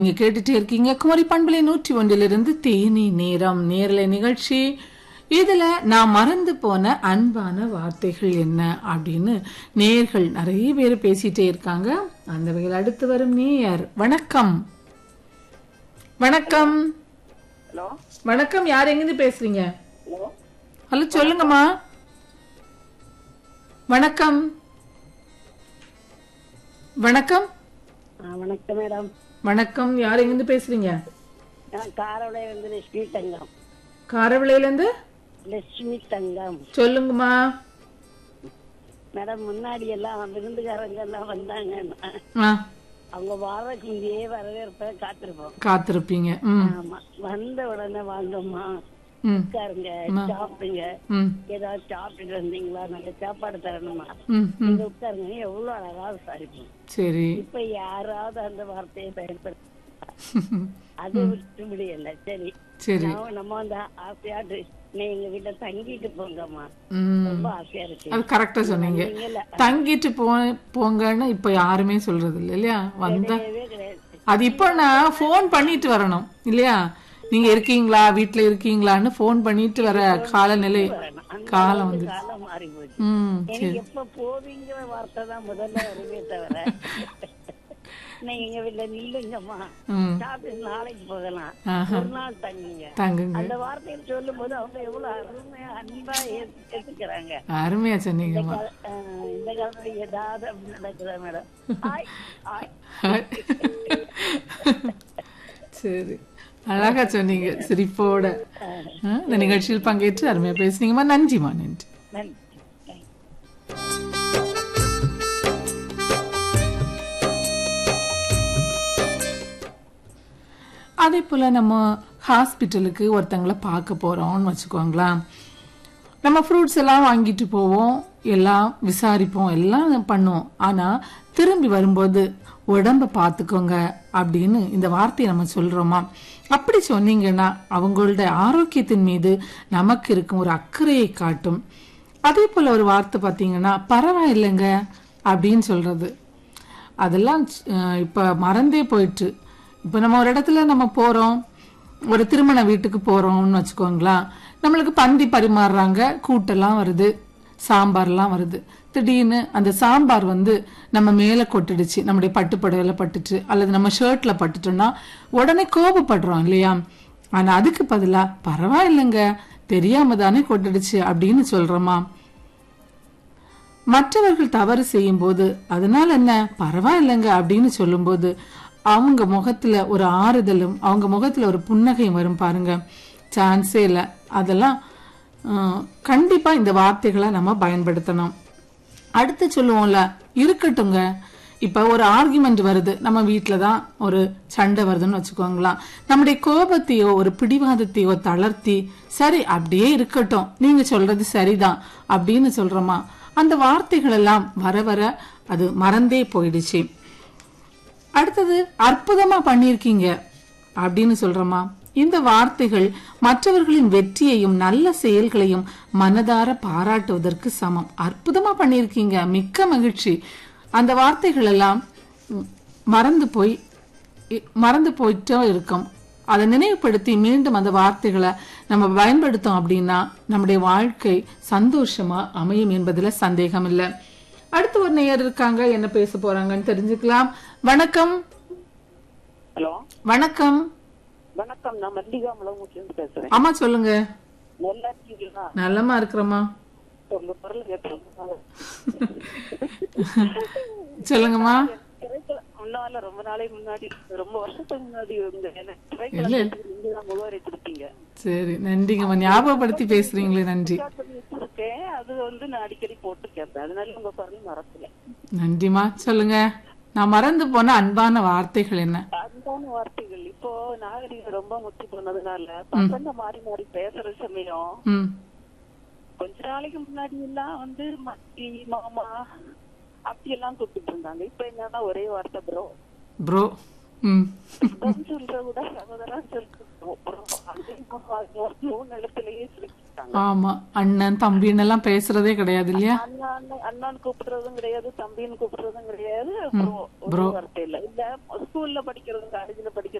நீங்க கேட்டுட்டே இருக்கீங்க குமரி பண்பலை நூற்றி ஒன்றிலிருந்து தேனி நேரம் நேரலை நிகழ்ச்சி இதுல நான் மறந்து போன அன்பான வார்த்தைகள் என்ன அப்படின்னு நேர்கள் நிறைய பேர் பேசிட்டே இருக்காங்க அந்த வகையில் அடுத்து வரும் நேயர் வணக்கம் வணக்கம் ஹலோ வணக்கம் யார் எங்கிருந்து பேசுறீங்க ஹலோ ஹலோ சொல்லுங்கம்மா வணக்கம் வணக்கம் ஆ வணக்கம் மேடம் வணக்கம் யார் எங்கிருந்து பேசுறீங்க நான் காரவளை வந்து லட்சுமி தங்கம் காரவிளையில இருந்து லட்சுமி தங்கம் சொல்லுங்கம்மா மேடம் முன்னாடி எல்லாம் விருந்துகாரங்க எல்லாம் வந்தாங்கன்னா ஆ அவங்க வாரக்கு முந்தையே வரவேற்ப காத்திருப்போம் காத்திருப்பீங்க ம் ஆமா வந்த உடனே வாங்கம்மா ம் உட்காருங்க சாப்பிடுங்க ம் ஏதாவது சாப்பிட்டுட்டு வந்தீங்களா நல்ல சாப்பாடு தரணுமா ம் ம் நீங்க உட்காருங்க எவ்வளவு அழகா விசாரிப்போம் சரி இப்ப யாராவது அந்த வார்த்தையை பயன்படுத்த அது விட்டு முடியல சரி சரி நான் நம்ம அந்த ஆசையாட்டு நீ எங்க வீட்டுல தங்கிட்டு போங்கம்மா ம் ரொம்ப ஆசையா இருக்கு அது கரெக்டா சொன்னீங்க நீங்கல்ல தங்கிட்டு போ போங்கன்னு இப்ப யாருமே சொல்றது இல்லை இல்லையா வந்தா கிடையவே கிடையாது அது இப்போ நான் ஃபோன் பண்ணிட்டு வரணும் இல்லையா நீங்க இருக்கீங்களா வீட்ல இருக்கீங்களான்னு ஃபோன் பண்ணிட்டு வர காலநிலை வரணும். அந்த காலம் அளவுக்கு வந்து காலம் மாறி போச்சு ம் எனக்கு எப்ப போவீங்கிற வார்த்தை தான் முதல்ல வருமே தவிர நீங்க எங்க வீட்டுல நில்லுங்கம்மா ம் சாப்பிட்டு நாளைக்கு போகலாம் ஆஹா. ஒரு நாள் தங்குங்க தங்குங்க அந்த வார்த்தையை சொல்லும் போது அவங்க எவ்வளவு அருமையா அன்பா ஏத்து- ஏத்துக்கிறாங்க அருமையா சொன்னீங்கம்மா அஹ் இந்த காலத்துல ஏதாவது அப்படி நடக்குதா மேடம் ஆய் ஆய் சரி அழகா சொன்னீங்க சிரிப்போட ஆ, இந்த நிகழ்ச்சியில் பங்கேற்று அருமையா பேசுனீங்கம்மா நன்றிம்மா நன்றி நன்றி அதே போல நம்ம ஹாஸ்பிட்டலுக்கு ஒருத்தங்களை பார்க்க போறோம்னு வச்சுக்கோங்களேன் நம்ம ஃப்ரூட்ஸ் எல்லாம் வாங்கிட்டு போவோம் எல்லாம் விசாரிப்போம் எல்லாம் பண்ணுவோம் ஆனா திரும்பி வரும்போது உடம்ப பார்த்துக்கோங்க அப்படின்னு இந்த வார்த்தையை நம்ம சொல்றோமா அப்படி சொன்னீங்கன்னா அவங்களோட ஆரோக்கியத்தின் மீது நமக்கு இருக்கும் ஒரு அக்கறையை காட்டும் அதே போல ஒரு வார்த்தை பார்த்தீங்கன்னா பரவாயில்லைங்க அப்படின்னு சொல்றது அதெல்லாம் அஹ், இப்ப மறந்தே போயிட்டு இப்ப நம்ம ஒரு இடத்துல நம்ம போறோம் ஒரு திருமண வீட்டுக்கு போறோம்னு வச்சுக்கோங்களேன் நம்மளுக்கு பந்தி பரிமாறுறாங்க கூட்டெல்லாம் வருது சாம்பார்லாம் வருது திடீர்னு அந்த சாம்பார் வந்து நம்ம மேல கொட்டிடுச்சு நம்முடைய பட்டு புடவையில பட்டுச்சு அல்லது நம்ம ஷர்ட்ல பட்டுட்டோம்னா உடனே கோபப்படுறோம் இல்லையா ஆனா அதுக்கு பதிலா பரவாயில்லைங்க தெரியாம தானே கொட்டிடுச்சு அப்படின்னு சொல்றோமா மற்றவர்கள் தவறு செய்யும்போது அதனால என்ன பரவாயில்லைங்க அப்படின்னு சொல்லும்போது அவங்க முகத்துல ஒரு ஆறுதலும் அவங்க முகத்துல ஒரு புன்னகையும் வரும் பாருங்க சான்ஸே இல்லை அதெல்லாம் ஆஹ், கண்டிப்பா இந்த வார்த்தைகளை நம்ம பயன்படுத்தணும் அடுத்து சொல்லுவோம்ல இருக்கட்டுங்க இப்ப ஒரு ஆர்குமெண்ட் வருது நம்ம வீட்ல தான் ஒரு சண்டை வருதுன்னு வச்சுக்கோங்களேன் நம்முடைய கோபத்தையோ ஒரு பிடிவாதத்தையோ தளர்த்தி சரி அப்படியே இருக்கட்டும் நீங்க சொல்றது சரிதான் அப்படின்னு சொல்றோமா அந்த வார்த்தைகள் எல்லாம் வர வர அது மறந்தே போயிடுச்சு அடுத்தது அற்புதமா பண்ணியிருக்கீங்க அப்படின்னு சொல்றோமா இந்த வார்த்தைகள் மற்றவர்களின் வெற்றியையும் நல்ல செயல்களையும் மனதார பாராட்டுவதற்கு சமம் அற்புதமா பண்ணியிருக்கீங்க மிக்க மகிழ்ச்சி அந்த வார்த்தைகள் எல்லாம் ம், மறந்து போய் இ- மறந்து போயிட்டோ இருக்கும் அதை நினைவுபடுத்தி மீண்டும் அந்த வார்த்தைகளை நம்ம பயன்படுத்தோம் அப்படின்னா நம்முடைய வாழ்க்கை சந்தோஷமா அமையும் என்பதுல சந்தேகம் இல்லை அடுத்து ஒரு நேயர் இருக்காங்க என்ன பேச போறாங்கன்னு தெரிஞ்சுக்கலாம் வணக்கம் ஹலோ வணக்கம் வணக்கம் நான் மல்லிகா முளமுச்சிலிருந்து பேசுறேன் ஆமா சொல்லுங்க நல்லா இருக்கீங்களா நல்லமா இருக்கிறோமா உங்க குரல் கேட்டு சொல்லுங்கம்மா முன்னால ரொம்ப நாளைக்கு முன்னாடி ரொம்ப வருஷத்துக்கு முன்னாடி இருந்த இல்ல. நீங்க தான் முகவரி கொடுத்தீங்க சரி நன்றிங்கம்மா ஞாபகப்படுத்தி பேசுறீங்களே நன்றி வச்சிருக்கேன் அது வந்து நான் அடிக்கடி போட்டு கேட்பேன் அதனால உங்க குரல் மறக்கல நன்றிம்மா சொல்லுங்க நான் மறந்து போன அன்பான வார்த்தைகள் என்ன அன்பான வார்த்தைகள் இப்போ நாகரிகம் ரொம்ப முத்தி போனதுனால பசங்க மாறி மாறி பேசுற சமயம் ம் கொஞ்ச நாளைக்கு முன்னாடி எல்லாம் வந்து மத்தி மாமா அப்படி எல்லாம் கூப்பிட்டு இருந்தாங்க இப்ப என்னன்னா ஒரே வார்த்தை ப்ரோ ப்ரோ ம் சொல்ற கூட சகோதரா சொல்றோம் மூணு இடத்துலயே இருக்காங்க ஆமா அண்ணன் தம்பின்னு எல்லாம் பேசுறதே கிடையாது இல்லையா அண்ணா அண்ணன் அண்ணான்னு கூப்பிடுறதும் கிடையாது தம்பின்னு கூப்பிடுறதும் கிடையாது அப்புறம் ஒரு வார்த்தை இல்ல இல்ல ஸ்கூல்ல படிக்கிறதும் காலேஜ்ல படிக்கிறதும்